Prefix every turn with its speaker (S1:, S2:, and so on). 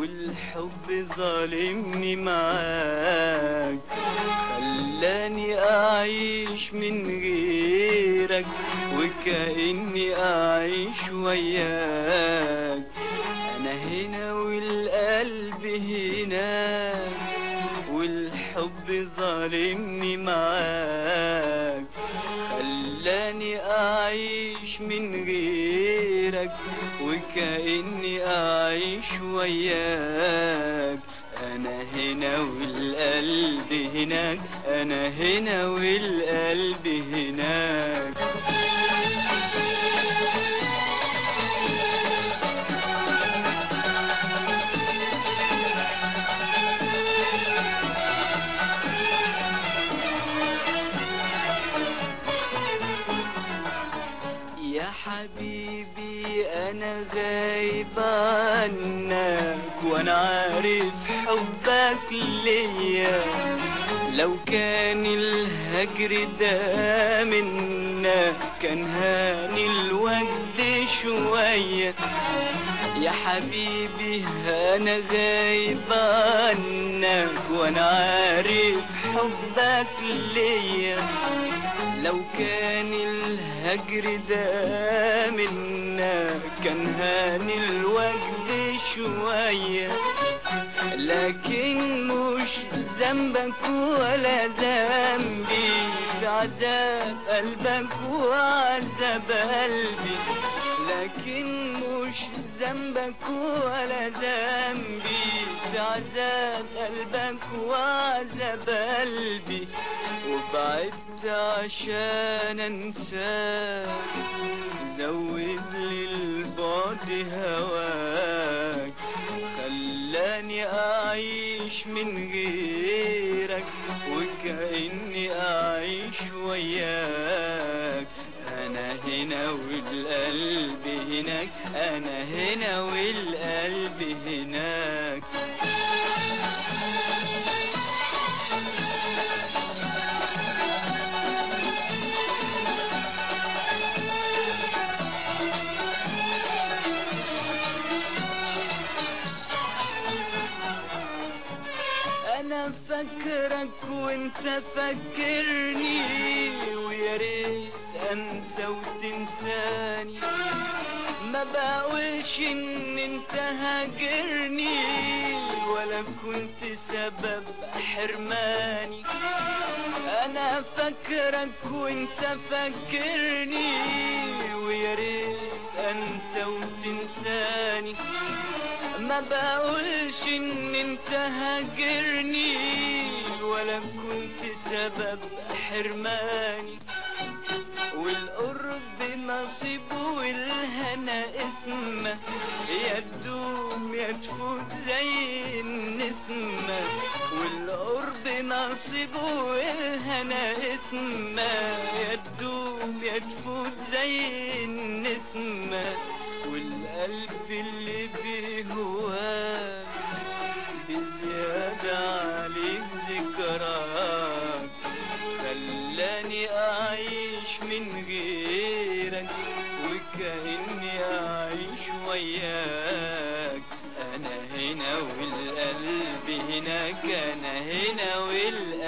S1: والحب ظالمني معاك خلاني أعيش من غيرك وكأني أعيش وياك أنا هنا والقلب هناك والحب ظالمني معاك خلاني أعيش من غيرك وكأني أعيش وياك أنا هنا والقلب هناك أنا هنا والقلب هناك يا حبيبي انا غايب عنك وانا عارف حبك ليا لو كان الهجر ده منا كان هاني الوجد شوية يا حبيبي انا غايب عنك وانا عارف حبك ليا لو كان الهجر ده منا كان هاني الوجد شوية لكن مش ذنبك ولا ذنبي في عذاب قلبك وعذاب قلبي لكن مش ذنبك ولا ذنبي في عذاب قلبك وعذاب قلبي وبعدت عشان انساك زود لي البعد هواك خلاني اعيش من غيرك وكأني اعيش وياك انا هنا والقلب هناك انا هنا والقلب هناك انا فاكرك وانت فاكرني ويا ريت انسى وتنساني ما بقولش ان انت هاجرني ولا كنت سبب حرماني انا فاكرك وانت فاكرني ويا ريت انسى وتنساني ما بقولش ان انت هاجرني ولا كنت سبب حرماني والقرب نصيب والهنا اسمه يا تدوم يا تفوت زي النسمة والقرب نصيب والهنا اسمه يا تدوم يا تفوت زي النسمة والقلب اللي بيهواك بزيادة عليك ذكراك خلاني أعيش من غيرك وكأني أعيش وياك أنا هنا والقلب هناك أنا هنا والقلب